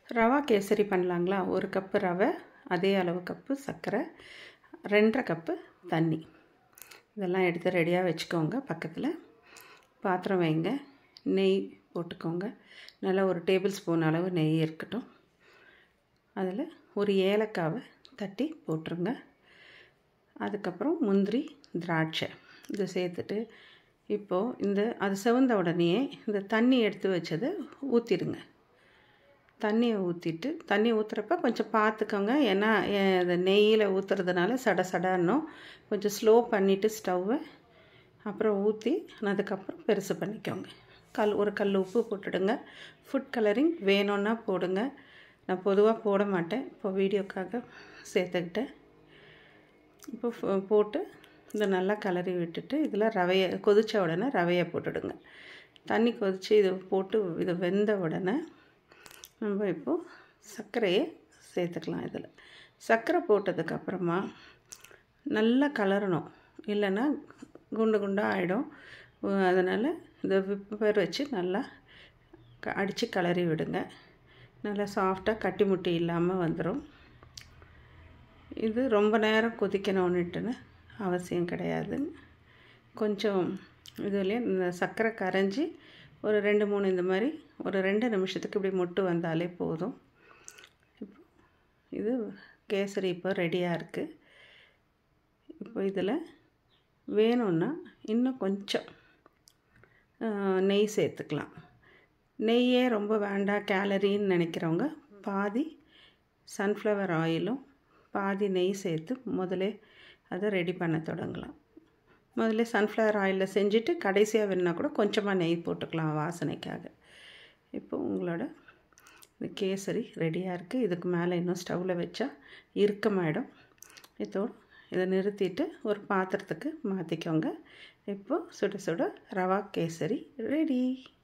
ரவா கேசரி பண்ணலாங்களா ஒரு கப்பு ரவை அதே அளவு கப்பு சர்க்கரை ரெண்டரை கப்பு தண்ணி இதெல்லாம் எடுத்து ரெடியாக வச்சுக்கோங்க பக்கத்தில் பாத்திரம் வைங்க நெய் போட்டுக்கோங்க நல்லா ஒரு டேபிள் ஸ்பூன் அளவு நெய் இருக்கட்டும் அதில் ஒரு ஏலக்காவை தட்டி போட்டுருங்க அதுக்கப்புறம் முந்திரி திராட்சை இது சேர்த்துட்டு இப்போது இந்த அது செவந்த உடனேயே இந்த தண்ணி எடுத்து வச்சதை ஊற்றிடுங்க தண்ணியை ஊற்றிட்டு தண்ணி ஊற்றுறப்ப கொஞ்சம் பார்த்துக்கோங்க ஏன்னா இந்த நெய்யில் ஊற்றுறதுனால சட சடன்னும் கொஞ்சம் ஸ்லோ பண்ணிவிட்டு ஸ்டவ்வை அப்புறம் ஊற்றி அதுக்கப்புறம் பெருசு பண்ணிக்கோங்க கல் ஒரு கல் உப்பு போட்டுடுங்க ஃபுட் கலரிங் வேணும்னா போடுங்க நான் பொதுவாக போட மாட்டேன் இப்போ வீடியோக்காக சேர்த்துக்கிட்டேன் இப்போ போட்டு இதை நல்லா கலரி விட்டுட்டு இதில் ரவையை கொதித்த உடனே ரவையை போட்டுடுங்க தண்ணி கொதித்து இது போட்டு இது வெந்த உடனே நம்ம இப்போது சர்க்கரையை சேர்த்துக்கலாம் இதில் சர்க்கரை போட்டதுக்கப்புறமா நல்லா கலரணும் இல்லைன்னா குண்டு குண்டாக ஆகிடும் அதனால் இந்த விப்பர் வச்சு நல்லா அடித்து கலரி விடுங்க நல்லா சாஃப்டாக கட்டி முட்டி இல்லாமல் வந்துடும் இது ரொம்ப நேரம் கொதிக்கணுன்னுட்டுன்னு அவசியம் கிடையாது கொஞ்சம் இதுலேயே இந்த சர்க்கரை கரைஞ்சி ஒரு ரெண்டு மூணு இந்த மாதிரி ஒரு ரெண்டு நிமிஷத்துக்கு இப்படி முட்டு வந்தாலே போதும் இப்போ இது கேசரி இப்போ ரெடியாக இருக்குது இப்போ இதில் வேணும்னா இன்னும் கொஞ்சம் நெய் சேர்த்துக்கலாம் நெய்யே ரொம்ப வேண்டாம் கேலரின்னு நினைக்கிறவங்க பாதி சன்ஃப்ளவர் ஆயிலும் பாதி நெய் சேர்த்து முதலே அதை ரெடி பண்ண தொடங்கலாம் முதல்ல சன்ஃப்ளவர் ஆயிலில் செஞ்சுட்டு கடைசியாக வேணுன்னா கூட கொஞ்சமாக நெய் போட்டுக்கலாம் வாசனைக்காக இப்போ உங்களோட இந்த கேசரி ரெடியாக இருக்குது இதுக்கு மேலே இன்னும் ஸ்டவ்வில் வச்சா இறுக்கமாயிடும் இதோடு இதை நிறுத்திட்டு ஒரு பாத்திரத்துக்கு மாற்றிக்கோங்க இப்போது சுட சுட ரவா கேசரி ரெடி